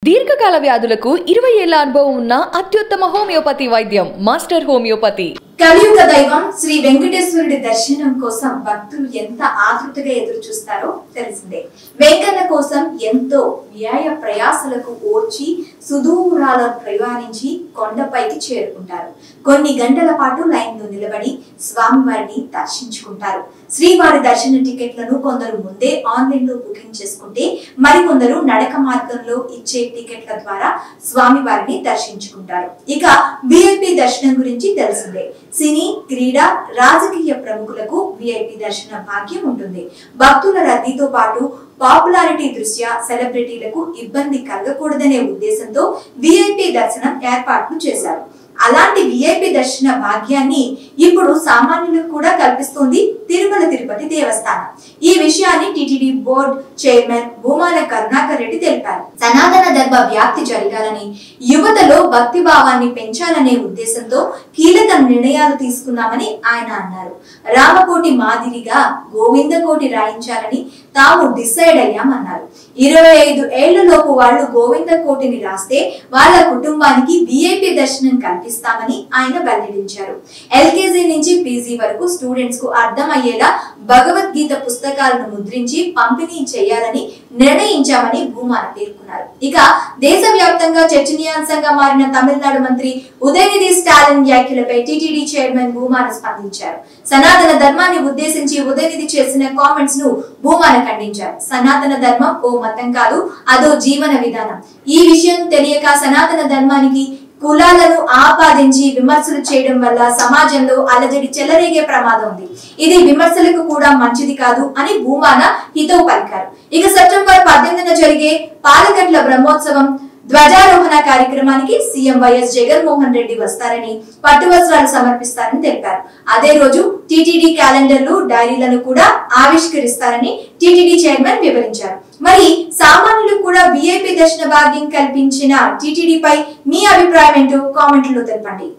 దీర్ఘకాల వ్యాధులకు ఇరవై ఏళ్ల అనుభవం ఉన్న అత్యుత్తమ హోమియోపతి వైద్యం మాస్టర్ హోమియోపతి కలియుగ దైవం శ్రీ వెంకటేశ్వరుడి దర్శనం కోసం భక్తులు ఎంత ఆతృతగా ఎదురు చూస్తారో తెలిసిందే వెంకన్న కోసం ఎంతో వ్యాయ ప్రయాసలకు ఓర్చి సుదూరాల ప్రయాణించి కొండపైకి చేరుకుంటారు కొన్ని గంటల పాటు లైన్లో నిలబడి స్వామివారిని దర్శించుకుంటారు శ్రీవారి దర్శన టికెట్లను కొందరు ముందే ఆన్లైన్ లో బుకింగ్ చేసుకుంటే మరికొందరు నడక మార్గంలో ఇచ్చే టికెట్ల ద్వారా స్వామివారిని దర్శించుకుంటారు ఇక విఐపి దర్శనం గురించి తెలిసిందే సినీ క్రీడా రాజకీయ ప్రముఖులకు విఐపి దర్శన భాగ్యం ఉంటుంది భక్తుల రద్దీతో పాటు పాపులారిటీ దృష్ట్యా సెలబ్రిటీలకు ఇబ్బంది కలగకూడదనే ఉద్దేశంతో విఐపి దర్శనం ఏర్పాట్లు చేశారు అలాంటి విఐపి దర్శన భాగ్యాన్ని ఇప్పుడు సామాన్యులకు కూడా కల్పిస్తోంది తిరుమల తిరుపతి దేవస్థానం ఈ విషయాన్ని టిటిడి బోర్డు చైర్మన్ భూమాల కరుణాకర్ రెడ్డి తెలిపారు సనాతన ధర్మ వ్యాప్తి జరగాలని యువతలో భక్తి భావాన్ని పెంచాలనే ఉద్దేశంతో కీలక నిర్ణయాలు తీసుకున్నామని ఆయన అన్నారు రామకోటి మాదిరిగా గోవిందకోటి రాయించాలని తాము డిసైడ్ అయ్యామన్నారు ఇరవై ఐదు ఏళ్లలోపు వాళ్ళు గోవింద కోటిని రాస్తే వాళ్ళ కుటుంబానికి విఐపి దర్శనం కల్పిస్తామని ఆయన వెల్లడించారు ఎల్కేజీ నుంచి పీజీ వరకు స్టూడెంట్స్ కు అర్థమయ్యేలా భగవద్గీత పుస్తకాలను ముద్రించి పంపిణీ చేయాలని నిర్ణయించామని భూమాన పేర్కొన్నారు ఇక దేశవ్యాప్తంగా చర్చనీయాంశంగా మారిన తమిళనాడు మంత్రి ఉదయనిధి స్టాలిన్ వ్యాఖ్యలపై టీటీడీ చైర్మన్ భూమాన స్పందించారు సనాతన ధర్మాన్ని ఉద్దేశించి ఉదయనిధి చేసిన కామెంట్స్ ను భూమాన ఖండించారు సనాతన ధర్మం ఓ మతం కాదు అదో జీవన విధానం ఈ విషయం తెలియక సనాతన ధర్మానికి కులాలను ఆపాదించి విమర్శలు చేయడం వల్ల సమాజంలో అలజడి చెలరేగే ప్రమాదం ఉంది ఇది విమర్శలకు కూడా మంచిది కాదు అని భూమాన హితవు పలికారు ఇక సెప్టెంబర్ పద్దెనిమిదిన జరిగే పాలగట్ల బ్రహ్మోత్సవం ధ్వజారోహణ కార్యక్రమానికి సీఎం వైఎస్ జగన్మోహన్ రెడ్డి వస్తారని పట్టు వస్త్రాలు సమర్పిస్తారని తెలిపారు అదే రోజు టీటీడీ క్యాలెండర్లు డైరీలను కూడా ఆవిష్కరిస్తారని టీటీడీ చైర్మన్ వివరించారు మరి సామాన్యులకు కూడా విఐపి దర్శన భాగ్యం కల్పించిన టీటీడీపై మీ అభిప్రాయం ఏంటో కామెంట్లో తెలపండి